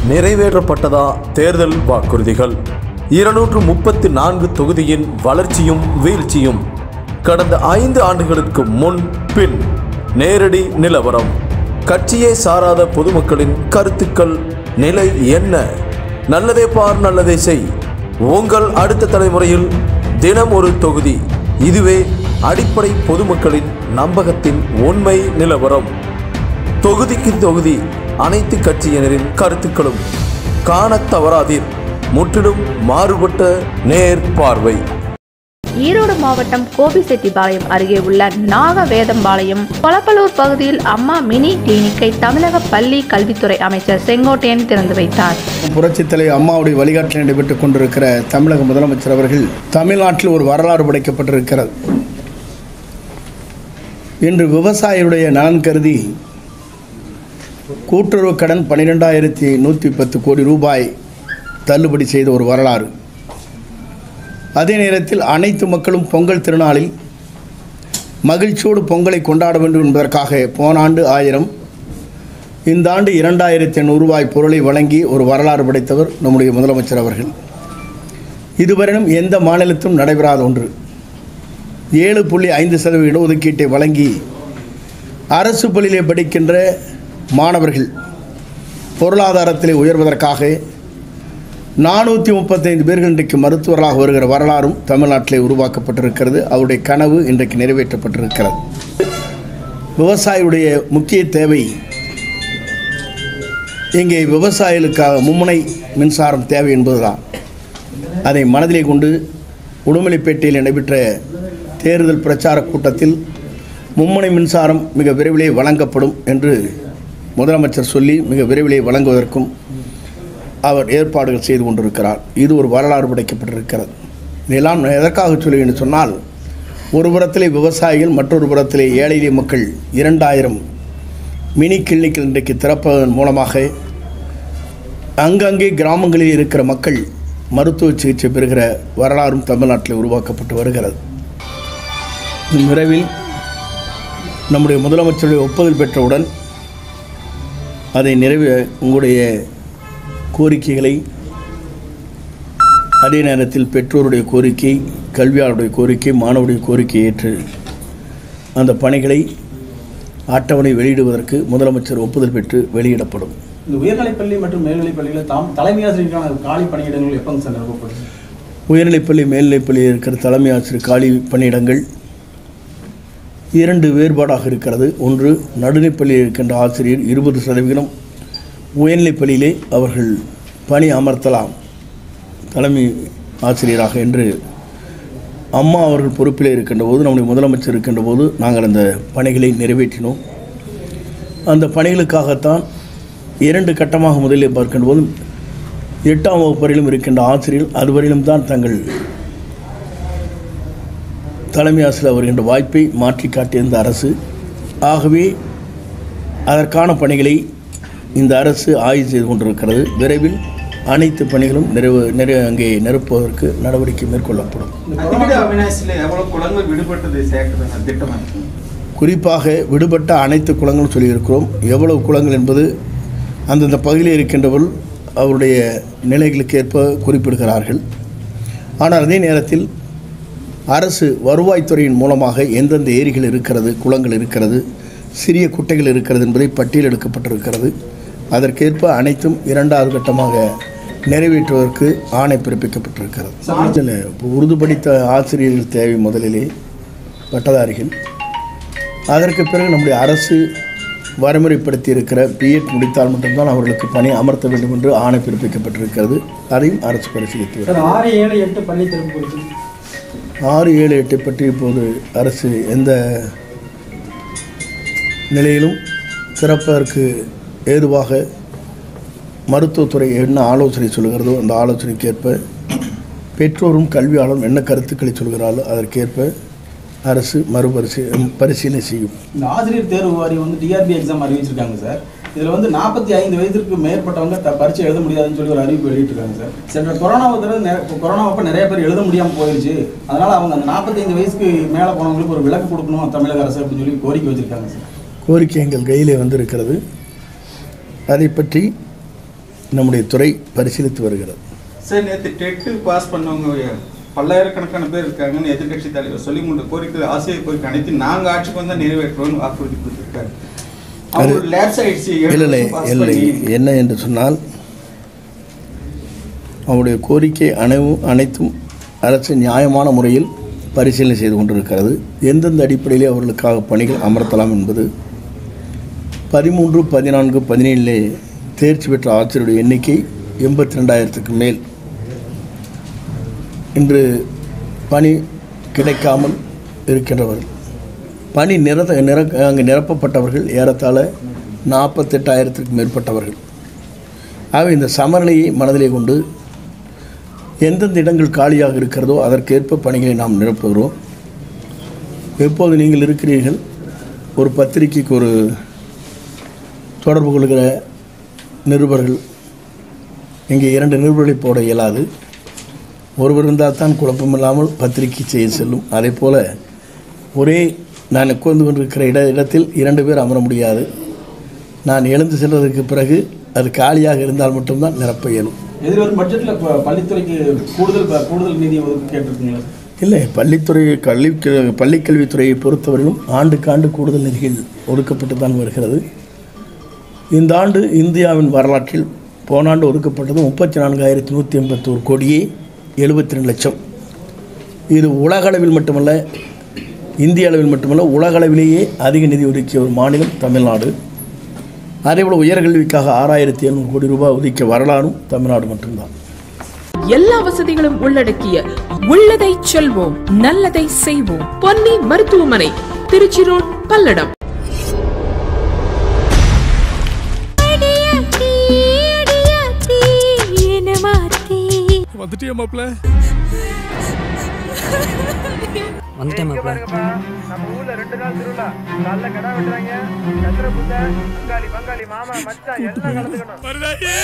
நிறைவேற்றப்பட்டதா தேர்தல் வாக்குறுதிகள் இருநூற்று முப்பத்தி நான்கு தொகுதியின் வளர்ச்சியும் வீழ்ச்சியும் கடந்த ஐந்து ஆண்டுகளுக்கு முன் பின் நேரடி நிலவரம் கட்சியை சாராத பொதுமக்களின் கருத்துக்கள் நிலை என்ன நல்லதே பார் நல்லதே செய் உங்கள் அடுத்த தலைமுறையில் தினம் ஒரு தொகுதி இதுவே அடிப்படை பொதுமக்களின் நம்பகத்தின் உண்மை நிலவரம் தொகுதிக்கு தொகுதி அனைத்து கட்சியினரின் கருத்துக்களும் காணத் தவறாதீர் முற்றிலும் மாறுபட்ட நேர் பார்வை ஈரோடு மாவட்டம் கோபிசெட்டிப்பாளையம் அருகே உள்ள நாகவேதம்பாளையம் கொலப்பலூர் பகுதியில் அம்மா மினி கிளினிக்கை தமிழக பள்ளி கல்வித்துறை அமைச்சர் செங்கோட்டையன் திறந்து வைத்தார் புரட்சித் தலைவர் அம்மாவுடைய வழிகாட்டில் நடைபெற்றுக் கொண்டிருக்கிற தமிழக முதலமைச்சர் அவர்கள் தமிழ்நாட்டில் ஒரு வரலாறு படைக்கப்பட்டிருக்கிறது இன்று விவசாயிகளுடைய நலன் கருதி கூட்டுறவு கடன் பன்னிரெண்டாயிரத்தி நூற்றி பத்து கோடி ரூபாய் தள்ளுபடி செய்த ஒரு வரலாறு அதே நேரத்தில் அனைத்து மக்களும் பொங்கல் திருநாளில் மகிழ்ச்சியோடு பொங்கலை கொண்டாட வேண்டும் என்பதற்காக போன ஆண்டு ஆயிரம் இந்த ஆண்டு இரண்டாயிரத்தி ஐநூறு ரூபாய் பொருளை வழங்கி ஒரு வரலாறு படைத்தவர் நம்முடைய முதலமைச்சர் அவர்கள் இதுவரையிலும் எந்த மாநிலத்திலும் நடைபெறாத ஒன்று ஏழு புள்ளி ஐந்து சதவீத இடஒதுக்கீட்டை வழங்கி அரசு பள்ளியிலே படிக்கின்ற மாணவர்கள் பொருளாதாரத்திலே உயர்வதற்காக நானூற்றி முப்பத்தைந்து பேர்கள் இன்றைக்கு மருத்துவர்களாக வருகிற வரலாறும் தமிழ்நாட்டிலே உருவாக்கப்பட்டிருக்கிறது அவருடைய கனவு இன்றைக்கு நிறைவேற்றப்பட்டிருக்கிறது விவசாயியுடைய முக்கிய தேவை இங்கே விவசாயிகளுக்காக மும்முனை மின்சாரம் தேவை என்பதுதான் அதை மனதிலே கொண்டு உடுமலைப்பேட்டையில் நடைபெற்ற தேர்தல் பிரச்சார கூட்டத்தில் மும்முனை மின்சாரம் மிக விரைவிலே வழங்கப்படும் என்று முதலமைச்சர் சொல்லி மிக விரைவிலே வழங்குவதற்கும் அவர் ஏற்பாடுகள் செய்து கொண்டிருக்கிறார் இது ஒரு வரலாறு படைக்கப்பட்டிருக்கிறது இதெல்லாம் நான் எதற்காக சொல்லுவேன் சொன்னால் ஒரு புறத்திலே விவசாயிகள் மற்றொரு புறத்திலே ஏழை எளிய மக்கள் இரண்டாயிரம் மினி கிளினிக்கில் இன்றைக்கு திறப்பதன் மூலமாக அங்கங்கே கிராமங்களில் இருக்கிற மக்கள் மருத்துவ சிகிச்சை பெறுகிற வரலாறும் தமிழ்நாட்டில் உருவாக்கப்பட்டு வருகிறது விரைவில் நம்முடைய முதலமைச்சருடைய ஒப்புதல் பெற்றவுடன் அதை நிறைவே உங்களுடைய கோரிக்கைகளை அதே நேரத்தில் பெற்றோருடைய கோரிக்கை கல்வியாளருடைய கோரிக்கை மாணவருடைய கோரிக்கை ஏற்று அந்த பணிகளை அட்டவணை வெளியிடுவதற்கு முதலமைச்சர் ஒப்புதல் பெற்று வெளியிடப்படும் இந்த உயர்நிலைப்பள்ளி மற்றும் மேல்நிலைப்பள்ளிகளில் தாம் தலைமை ஆசிரியருக்கான காலி பணியிடங்கள் எப்போங்க சார் நிரப்பப்படுது உயர்நிலைப்பள்ளி மேல்நிலைப்பள்ளியில் இருக்கிற தலைமை ஆசிரியர் காலி பணியிடங்கள் இரண்டு வேறுபாடாக இருக்கிறது ஒன்று நடுநிலைப்பள்ளியில் இருக்கின்ற ஆசிரியர் இருபது சதவிகிதம் உயர்நிலைப்பள்ளியிலே அவர்கள் பணி அமர்த்தலாம் தலைமை ஆசிரியராக என்று அம்மா அவர்கள் பொறுப்பிலே இருக்கின்ற போது நம்முடைய முதலமைச்சர் இருக்கின்ற போது நாங்கள் அந்த பணிகளை நிறைவேற்றினோம் அந்த பணிகளுக்காகத்தான் இரண்டு கட்டமாக முதலில் பார்க்கின்ற போது எட்டாம் வகுப்பு வரையிலும் இருக்கின்ற ஆசிரியர்கள் அதுவரையிலும் தான் தங்கள் தலைமை ஆசிரியர் வருகின்ற வாய்ப்பை மாற்றி காட்டிய இந்த அரசு ஆகவே அதற்கான பணிகளை இந்த அரசு ஆய்வு செய்து கொண்டிருக்கிறது விரைவில் அனைத்து பணிகளும் நிறைவு நிறை அங்கே நிரப்புவதற்கு நடவடிக்கை மேற்கொள்ளப்படும் இந்த அத்திக்கிட்ட கொரோனா அவினாசியில் எவ்வளவு குளங்கள் விடுபட்டது சேர்க்கிறது திட்டமாக குறிப்பாக விடுபட்ட அனைத்து குளங்களும் சொல்லியிருக்கிறோம் எவ்வளவு குளங்கள் என்பது அந்தந்த பகுதியில் இருக்கின்றவர்கள் அவருடைய நிலைகளுக்கு ஏற்ப குறிப்பிடுகிறார்கள் ஆனால் அதே நேரத்தில் அரசு வருவாய்த்துறையின் மூலமாக எந்தெந்த ஏரிகள் இருக்கிறது குளங்கள் இருக்கிறது சிறிய குட்டைகள் இருக்கிறது என்பதை பட்டியல் எடுக்கப்பட்டிருக்கிறது அதற்கேற்ப அனைத்தும் இரண்டாவது கட்டமாக நிறைவேற்றுவதற்கு ஆணை பிறப்பிக்கப்பட்டிருக்கிறது இதில் இப்போ உருது படித்த ஆசிரியர்கள் தேவை முதலிலே பட்டதாரிகள் அதற்கு பிறகு நம்முடைய அரசு வரைமுறைப்படுத்தி இருக்கிற பிஎட் முடித்தால் மட்டும்தான் அவர்களுக்கு பணி அமர்த்த வேண்டும் என்று ஆணை பிறப்பிக்கப்பட்டிருக்கிறது அதையும் அரசு பரிசீலித்து வருகிறது. சார் ஆறு ஏழு எட்டு பள்ளி திறப்பு குறித்து ஆறு ஏழு எட்டை பற்றி இப்போது அரசு எந்த நிலையிலும் திறப்பதற்கு ஏதுவாக மருத்துவத்துறை என்ன ஆலோசனை சொல்கிறதோ அந்த ஆலோசனைக்கு ஏற்ப பெற்றோரும் கல்வியாளரும் என்ன கருத்துக்களை சொல்கிறாரோ அதற்கேற்ப அரசு மறுபரிசீ பரிசீலனை செய்யும் இந்த ஆசிரியர் தேர்வு வாரியம் வந்து டிஆர்பி எக்ஸாம் அறிவிச்சிருக்காங்க சார் இதில் வந்து நாற்பத்தி ஐந்து வயதிற்கு மேற்பட்டவங்க த பரீட்சை எழுத முடியாதுன்னு சொல்லி ஒரு அறிவிப்பு வெளியிட்டிருக்காங்க சார் சென்ற கொரோனாவை தவிர நெ- கொரோனா அப்போ நிறைய பேர் எழுத முடியாமல் போயிடுச்சு அதனால அவங்க அந்த நாற்பத்தைந்து வயசுக்கு மேலே போனவங்களுக்கு ஒரு விலக்கு கொடுக்கணும் தமிழக அரசு அப்படின்னு சொல்லி கோரிக்கை வச்சிருக்காங்க சார் கோரிக்கை எங்கள் கையிலே வந்திருக்கிறது அதை பற்றி நம்முடைய துறை பரிசீலித்து வருகிறது சார் நேற்று டெட்டு பாஸ் பண்ணவங்க பல்லாயிரக்கணக்கான பேர் இருக்காங்கன்னு எதிர்க்கட்சி தலைவர் சொல்லி மூன்று கோரிக்கை ஆசிரியர் கோரிக்கை அனைத்து நாங்கள் ஆட்சிக்கு வந்தால் நிறைவேற்றுவோம்னு வாக்குறுதி கொடுத்துருக்காரு அவங்க லேப்ஸ் ஆயிடுச்சு ஏழு இல்லை இல்லை வருஷம் pass இல்லை பண்ணி. என்ன என்று சொன்னால் அவருடைய கோரிக்கை அனைவும் அனைத்தும் அரசு நியாயமான முறையில் பரிசீலனை செய்து கொண்டிருக்கிறது எந்தெந்த அடிப்படையிலே அவர்களுக்காக பணிகள் அமர்த்தலாம் என்பது பதிமூன்று பதினான்கு பதினேழிலே தேர்ச்சி பெற்ற ஆசிரியருடைய எண்ணிக்கை எண்பத்தி ரெண்டாயிரத்துக்கு மேல் இன்று பணி கிடைக்காமல் இருக்கின்றவர்கள் பணி நிரத நிர அங்கு நிரப்பப்பட்டவர்கள் ஏறத்தாழ நாற்பத்தெட்டாயிரத்திற்கு மேற்பட்டவர்கள் ஆகவே இந்த சமநிலையை மனதிலே கொண்டு எந்தெந்த இடங்கள் காலியாக இருக்கிறதோ அதற்கேற்ப பணிகளை நாம் நிரப்புகிறோம் எப்போது நீங்கள் இருக்கிறீர்கள் ஒரு பத்திரிகைக்கு ஒரு தொடர்பு கொள்கிற நிருபர்கள் இங்கே இரண்டு நிருபர்களை போட இயலாது ஒருவர் இருந்தால் தான் குழப்பமில்லாமல் பத்திரிகை செய்ய செல்லும் அதே போல் ஒரே நான் உட்கார்ந்து கொண்டிருக்கிற இட இடத்தில் இரண்டு பேர் அமர முடியாது நான் எழுந்து செல்வதற்கு பிறகு அது காலியாக இருந்தால் மட்டும்தான் நிரப்ப இயலும் எதிர்வரும் பட்ஜெட்ல இப்ப பள்ளித்துறைக்கு கூடுதல் ப- கூடுதல் நிதி ஒதுக்க கேட்டிருக்கீங்களா இல்லை பள்ளித்துறை கல்வி பள்ளிக்கல்வித்துறையை பொறுத்தவரையிலும் ஆண்டுக்கு ஆண்டு கூடுதல் நிதிகள் ஒதுக்கப்பட்டு தான் வருகிறது இந்த ஆண்டு இந்தியாவின் வரலாற்றில் போன ஆண்டு ஒதுக்கப்பட்டது முப்பத்தி நான்காயிரத்தி நூற்றி எண்பத்தோரு கோடியே எழுபத்தி ரெண்டு லட்சம் இது உலக அளவில் மட்டுமல்ல இந்திய அளவில் மட்டுமல்ல உலக அளவிலேயே அதிக நிதி ஒதுக்கிய ஒரு மாநிலம் தமிழ்நாடு அதேபோல் உயர்கல்விக்காக ஆறாயிரத்தி எழுநூறு கோடி ரூபாய் ஒதுக்கிய வரலாறும் தமிழ்நாடு மட்டும்தான் எல்லா வசதிகளும் உள்ளடக்கிய உள்ளதை செல்வோம் நல்லதை செய்வோம் பொன்னி மருத்துவமனை திருச்சி ரோட் பல்லடம் அடியாத்தி அடியாத்தி என்ன மாத்தி வந்துட்டியா மாப்ள வந்துட்டேன் மாப்ள நம்ம ஊர்ல ரெண்டு நாள் திருவிழா காலைல கடை வெட்டுறாங்க சத்திர புத்த பங்காளி பங்காளி மாமா மச்சான் எல்லாம் கலந்துக்கணும் வருதாயே